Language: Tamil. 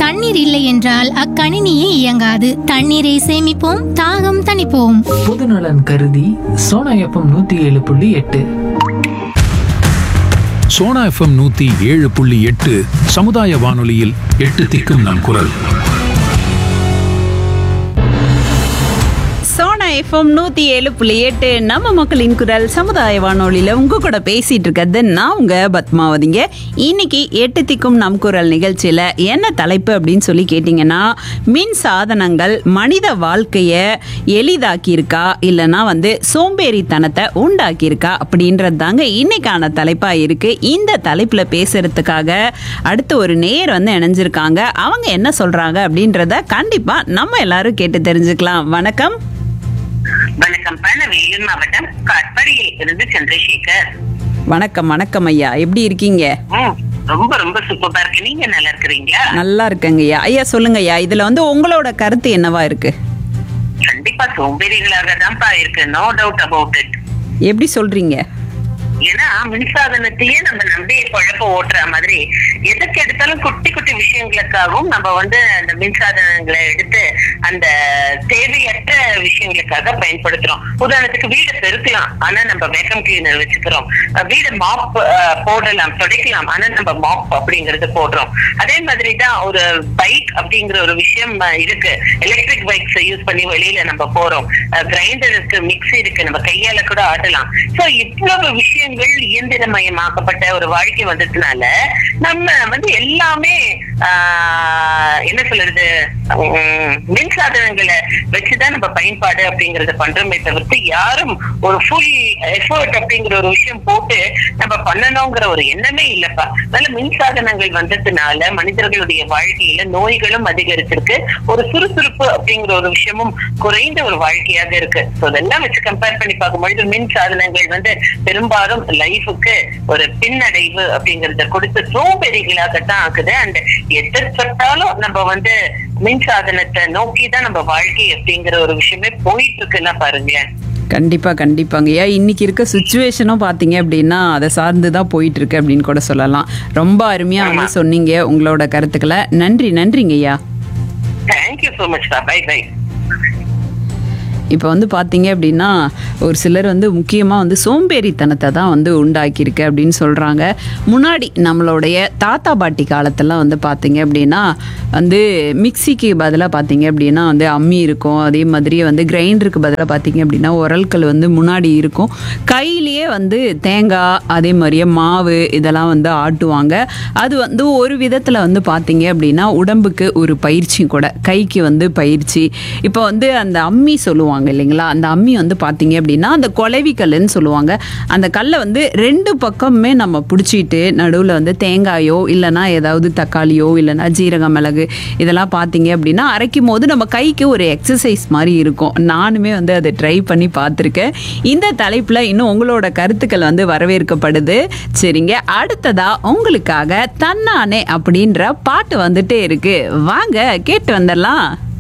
தண்ணீர் இல்லை என்றால் அக்கணினியே இயங்காது தண்ணீரை சேமிப்போம் தாகம் தணிப்போம் பொதுநலன் கருதி சோனா எஃப்எம் நூத்தி ஏழு புள்ளி எட்டு சோனா எஃப்எம் நூத்தி ஏழு புள்ளி எட்டு சமுதாய வானொலியில் எட்டு திக்கும் நம் குரல் சோனா எஃப்எம் நூத்தி ஏழு புள்ளி எட்டு நம்ம மக்களின் குரல் சமுதாய வானொலியில உங்க கூட பேசிட்டு இருக்கிறது நான் உங்க பத்மாவதிங்க இன்னைக்கு எட்டு திக்கும் நம் குரல் நிகழ்ச்சியில என்ன தலைப்பு அப்படின்னு சொல்லி கேட்டிங்கன்னா மின் சாதனங்கள் மனித வாழ்க்கைய எளிதாக்கி இருக்கா இல்லைன்னா வந்து சோம்பேறித்தனத்தை உண்டாக்கி இருக்கா அப்படின்றது தாங்க இன்னைக்கான தலைப்பா இருக்கு இந்த தலைப்புல பேசுறதுக்காக அடுத்து ஒரு நேர் வந்து இணைஞ்சிருக்காங்க அவங்க என்ன சொல்றாங்க அப்படின்றத கண்டிப்பா நம்ம எல்லாரும் கேட்டு தெரிஞ்சுக்கலாம் வணக்கம் வணக்கம் பல வேலூர் மாவட்டம் காட்பாடியில் இருந்து சந்திரசேகர் வணக்கம் வணக்கம் ஐயா எப்படி இருக்கீங்க ம், ரொம்ப ரொம்ப சூப்பரா இருக்கு நீங்க நல்லா இருக்கிறீங்களா நல்லா இருக்கேங்க ஐயா ஐயா சொல்லுங்க ஐயா இதுல வந்து உங்களோட கருத்து என்னவா இருக்கு கண்டிப்பா சோம்பேறிகளாக தான்ப்பா இருக்கு நோ டவுட் அபவுட் இட் எப்படி சொல்றீங்க ஏன்னா மின்சாதனத்தையே நம்ம நம்பி குழப்ப ஓட்டுற மாதிரி எதுக்கு எடுத்தாலும் குட்டி குட்டி விஷயங்களுக்காகவும் நம்ம வந்து அந்த மின்சாதனங்களை எடுத்து அந்த தேவையற்ற விஷயங்களுக்காக பயன்படுத்துறோம் உதாரணத்துக்கு வீடை பெருக்கலாம் ஆனா நம்ம வேக்கம் கிளீனர் வச்சுக்கிறோம் அஹ் வீடை மாப் போடலாம் துடைக்கலாம் ஆனா நம்ம மாப் அப்படிங்கறது போடுறோம் அதே மாதிரி தான் ஒரு பைக் அப்படிங்கிற ஒரு விஷயம் அஹ், இருக்கு எலக்ட்ரிக் பைக்ஸ் யூஸ் பண்ணி வெளியில நம்ம போறோம் கிரைண்டர் இருக்கு மிக்ஸி இருக்கு நம்ம கையால கூட ஆட்டலாம் சோ இவ்வளவு விஷயங்கள் இயந்திரமயமாக்கப்பட்ட ஒரு வாழ்க்கை வந்ததுனால நம்ம வந்து எல்லாமே ஆஹ், என்ன சொல்றது உம், மின்சாதனங்களை வச்சுதான் நம்ம பயன்பாடு அப்படிங்கறத பண்றோமே தவிர்த்து யாரும் ஒரு ஃபுல் எஃபர்ட் அப்படிங்கிற ஒரு விஷயம் போட்டு நம்ம பண்ணணுங்கிற ஒரு எண்ணமே இல்லப்பா அதனால மின்சாதனங்கள் வந்ததுனால மனிதர்களுடைய வாழ்க்கையில நோய்களும் அதிகரிச்சிருக்கு ஒரு சுறுசுறுப்பு அப்படிங்கிற ஒரு விஷயமும் குறைந்த ஒரு வாழ்க்கையாக இருக்கு ஸோ அதெல்லாம் வச்சு கம்பேர் பண்ணி பார்க்கும்பொழுது மின் சாதனங்கள் வந்து பெரும்பாலும் லைஃபுக்கு ஒரு பின்னடைவு அப்படிங்கறத கொடுத்து சோம்பேறிகளாகத்தான் ஆக்குது அண்ட் எதிர்பட்டாலும் நம்ம வந்து மின் சாதனத்தை நோக்கி தான் நம்ம வாழ்க்கை அப்படிங்கிற ஒரு விஷயமே போயிட்டு இருக்குன்னா பாருங்களேன் கண்டிப்பா கண்டிப்பாங்க ஐயா இன்னைக்கு இருக்க சுச்சுவேஷனும் பாத்தீங்க அப்படின்னா அதை சார்ந்து தான் போயிட்டு இருக்கு அப்படின்னு கூட சொல்லலாம் ரொம்ப அருமையா வந்து சொன்னீங்க உங்களோட கருத்துக்களை நன்றி நன்றிங்க ஐயா thank you so much bye bye இப்போ வந்து பார்த்தீங்க அப்படின்னா ஒரு சிலர் வந்து முக்கியமாக வந்து சோம்பேறித்தனத்தை தான் வந்து உண்டாக்கியிருக்கு அப்படின்னு சொல்கிறாங்க முன்னாடி நம்மளுடைய தாத்தா பாட்டி காலத்தெல்லாம் வந்து பார்த்தீங்க அப்படின்னா வந்து மிக்சிக்கு பதிலாக பார்த்தீங்க அப்படின்னா வந்து அம்மி இருக்கும் அதே மாதிரி வந்து கிரைண்டருக்கு பதிலாக பார்த்தீங்க அப்படின்னா உரல்கள் வந்து முன்னாடி இருக்கும் கையிலேயே வந்து தேங்காய் அதே மாதிரியே மாவு இதெல்லாம் வந்து ஆட்டுவாங்க அது வந்து ஒரு விதத்தில் வந்து பார்த்தீங்க அப்படின்னா உடம்புக்கு ஒரு பயிற்சி கூட கைக்கு வந்து பயிற்சி இப்போ வந்து அந்த அம்மி சொல்லுவாங்க இல்லைங்களா அந்த அம்மி வந்து பார்த்தீங்க அப்படின்னா அந்த கொலவி கல்லுன்னு சொல்லுவாங்க அந்த கல்லை வந்து ரெண்டு பக்கமுமே நம்ம பிடிச்சிட்டு நடுவில் வந்து தேங்காயோ இல்லைன்னா ஏதாவது தக்காளியோ இல்லைன்னா ஜீரக மிளகு இதெல்லாம் பார்த்தீங்க அப்படின்னா அரைக்கும் போது நம்ம கைக்கு ஒரு எக்ஸசைஸ் மாதிரி இருக்கும் நானுமே வந்து அதை ட்ரை பண்ணி பார்த்துருக்கேன் இந்த தலைப்பில் இன்னும் உங்களோட கருத்துக்கள் வந்து வரவேற்கப்படுது சரிங்க அடுத்ததா உங்களுக்காக தன்னானே அப்படின்ற பாட்டு வந்துட்டே இருக்கு வாங்க கேட்டு வந்துடலாம்